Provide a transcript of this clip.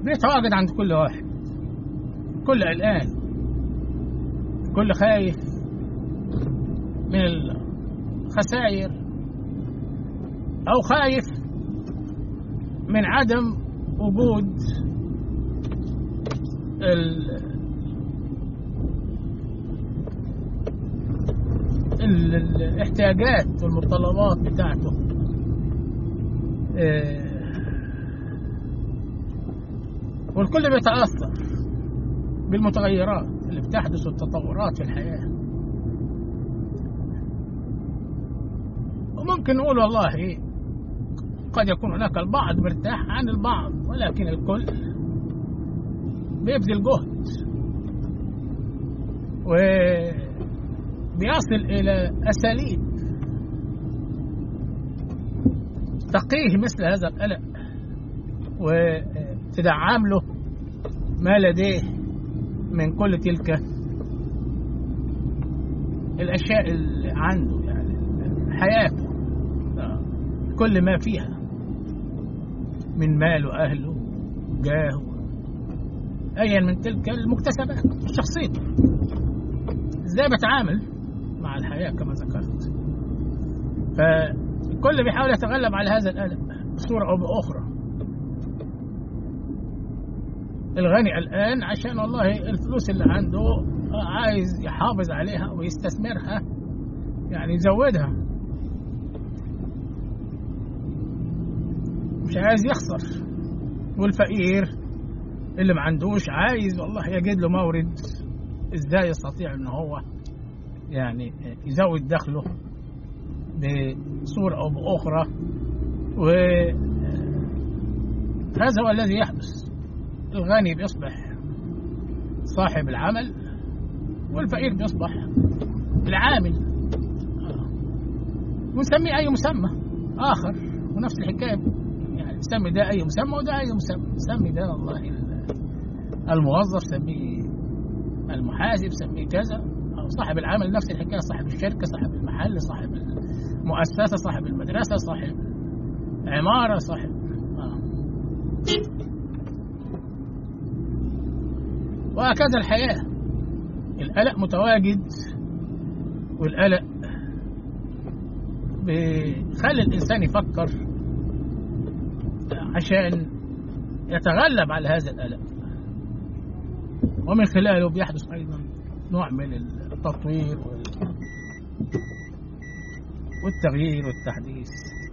بيتواجد عند كل واحد كل قلقان كل خايف من الخسائر أو خايف من عدم وجود ال ال الاحتياجات والمتطلبات بتاعته آه، والكل بيتأثر بالمتغيرات اللي بتحدث والتطورات في الحياة وممكن نقول والله قد يكون هناك البعض مرتاح عن البعض ولكن الكل بيبذل جهد وبيصل إلى أساليب تقيه مثل هذا القلق وتدعم له ما لديه من كل تلك الأشياء اللي عنده يعني حياته كل ما فيها من مال وأهله وجاه أيا من تلك المكتسبات شخصيته إزاي بتعامل مع الحياة كما ذكرت فالكل بيحاول يتغلب على هذا القلق بصورة أو بأخرى الغني الآن عشان والله الفلوس اللي عنده عايز يحافظ عليها ويستثمرها يعني يزودها مش عايز يخسر والفقير اللي ما عندوش عايز والله يجد له مورد ازاي يستطيع ان هو يعني يزود دخله بصورة او باخرى وهذا هو الذي يحدث الغني بيصبح صاحب العمل والفقير بيصبح العامل ونسميه اي مسمى اخر ونفس الحكايه يعني نسمي ده اي مسمى وده اي مسمى نسمي ده والله الموظف سميه المحاسب سميه كذا أو صاحب العمل نفس الحكايه صاحب الشركه صاحب المحل صاحب المؤسسه صاحب المدرسه صاحب عماره صاحب آه. وهكذا الحياه القلق متواجد والقلق بيخلي الانسان يفكر عشان يتغلب على هذا القلق ومن خلاله بيحدث ايضا نوع من التطوير والتغيير والتحديث